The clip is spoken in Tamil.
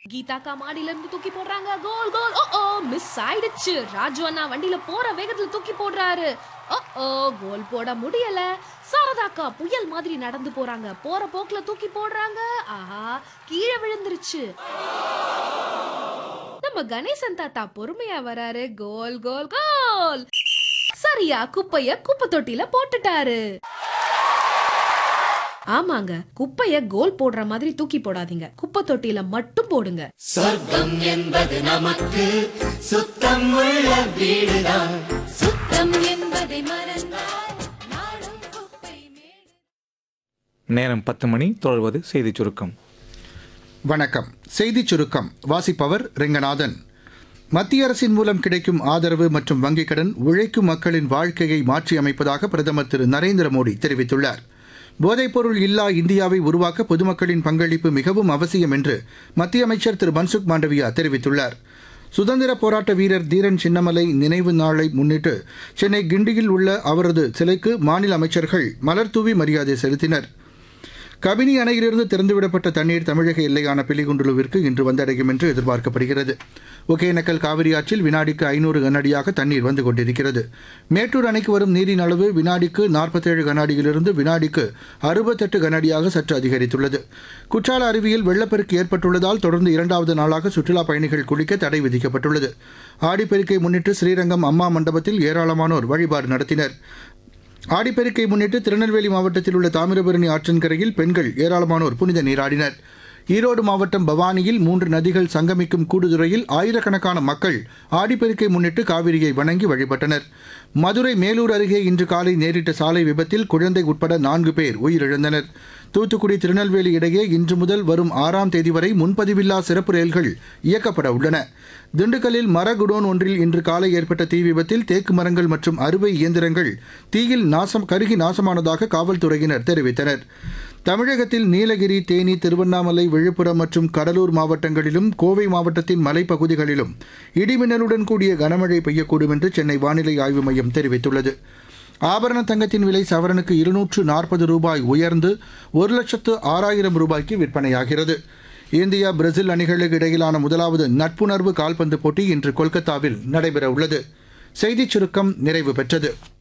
கீதாக்கா மாடியில இருந்து தூக்கி போடுறாங்க கோல் கோல் ஓ ஓ மிஸ் ஆயிடுச்சு ராஜு அண்ணா வண்டியில போற வேகத்துல தூக்கி போடுறாரு ஓ ஓ கோல் போட முடியல சாரதாக்கா புயல் மாதிரி நடந்து போறாங்க போற போக்குல தூக்கி போடுறாங்க ஆஹா கீழே விழுந்துருச்சு நம்ம கணேசன் தாத்தா பொறுமையா வராரு கோல் கோல் கோல் சரியா குப்பைய குப்பை தொட்டில போட்டுட்டாரு ஆமாங்க குப்பைய கோல் போடுற மாதிரி தூக்கி போடாதீங்க குப்பை தொட்டில மட்டும் போடுங்க சொர்க்கம் என்பது நமக்கு சுத்தம் உள்ள வீடுதான் சுத்தம் என்பதை மறந்தால் நாடும் குப்பை மேடு நேரம் பத்து மணி தொடர்வது செய்திச் சுருக்கம் வணக்கம் செய்திச் சுருக்கம் வாசிப்பவர் ரெங்கநாதன் மத்திய அரசின் மூலம் கிடைக்கும் ஆதரவு மற்றும் வங்கிக் கடன் உழைக்கும் மக்களின் வாழ்க்கையை மாற்றியமைப்பதாக பிரதமர் திரு நரேந்திர மோடி தெரிவித்துள்ளார் போதைப்பொருள் இல்லா இந்தியாவை உருவாக்க பொதுமக்களின் பங்களிப்பு மிகவும் அவசியம் என்று மத்திய அமைச்சர் திரு மன்சுக் மாண்டவியா தெரிவித்துள்ளார் சுதந்திர போராட்ட வீரர் தீரன் சின்னமலை நினைவு நாளை முன்னிட்டு சென்னை கிண்டியில் உள்ள அவரது சிலைக்கு மாநில அமைச்சர்கள் மலர்தூவி மரியாதை செலுத்தினர் கபினி அணையிலிருந்து திறந்துவிடப்பட்ட தண்ணீர் தமிழக எல்லையான பிலிகுண்டுலுவிற்கு இன்று வந்தடையும் என்று எதிர்பார்க்கப்படுகிறது ஒகேனக்கல் காவிரி ஆற்றில் வினாடிக்கு ஐநூறு கனஅடியாக தண்ணீர் வந்து கொண்டிருக்கிறது மேட்டூர் அணைக்கு வரும் நீரின் அளவு வினாடிக்கு நாற்பத்தேழு கனஅடியிலிருந்து வினாடிக்கு அறுபத்தெட்டு கனஅடியாக சற்று அதிகரித்துள்ளது குற்றால அருவியில் வெள்ளப்பெருக்கு ஏற்பட்டுள்ளதால் தொடர்ந்து இரண்டாவது நாளாக சுற்றுலாப் பயணிகள் குளிக்க தடை விதிக்கப்பட்டுள்ளது ஆடிப்பெருக்கை முன்னிட்டு ஸ்ரீரங்கம் அம்மா மண்டபத்தில் ஏராளமானோர் வழிபாடு நடத்தினர் ஆடிப்பெருக்கை முன்னிட்டு திருநெல்வேலி மாவட்டத்தில் உள்ள தாமிரபரணி ஆற்றங்கரையில் பெண்கள் ஏராளமானோர் புனித நீராடினர் ஈரோடு மாவட்டம் பவானியில் மூன்று நதிகள் சங்கமிக்கும் கூடுதுறையில் ஆயிரக்கணக்கான மக்கள் ஆடிப்பெருக்கை முன்னிட்டு காவிரியை வணங்கி வழிபட்டனர் மதுரை மேலூர் அருகே இன்று காலை நேரிட்ட சாலை விபத்தில் குழந்தை உட்பட நான்கு பேர் உயிரிழந்தனர் தூத்துக்குடி திருநெல்வேலி இடையே இன்று முதல் வரும் ஆறாம் தேதி வரை முன்பதிவில்லா சிறப்பு ரயில்கள் இயக்கப்பட உள்ளன திண்டுக்கல்லில் மர குடோன் ஒன்றில் இன்று காலை ஏற்பட்ட தீ விபத்தில் தேக்கு மரங்கள் மற்றும் அறுவை இயந்திரங்கள் தீயில் நாசம் கருகி நாசமானதாக காவல்துறையினர் தெரிவித்தனர் தமிழகத்தில் நீலகிரி தேனி திருவண்ணாமலை விழுப்புரம் மற்றும் கடலூர் மாவட்டங்களிலும் கோவை மாவட்டத்தின் மலைப்பகுதிகளிலும் இடிமின்னலுடன் கூடிய கனமழை பெய்யக்கூடும் என்று சென்னை வானிலை ஆய்வு மையம் தெரிவித்துள்ளது ஆபரண தங்கத்தின் விலை சவரனுக்கு இருநூற்று நாற்பது ரூபாய் உயர்ந்து ஒரு லட்சத்து ஆறாயிரம் ரூபாய்க்கு விற்பனையாகிறது இந்தியா பிரேசில் அணிகளுக்கு இடையிலான முதலாவது நட்புணர்வு கால்பந்து போட்டி இன்று கொல்கத்தாவில் நடைபெற உள்ளது செய்திச் சுருக்கம் நிறைவு பெற்றது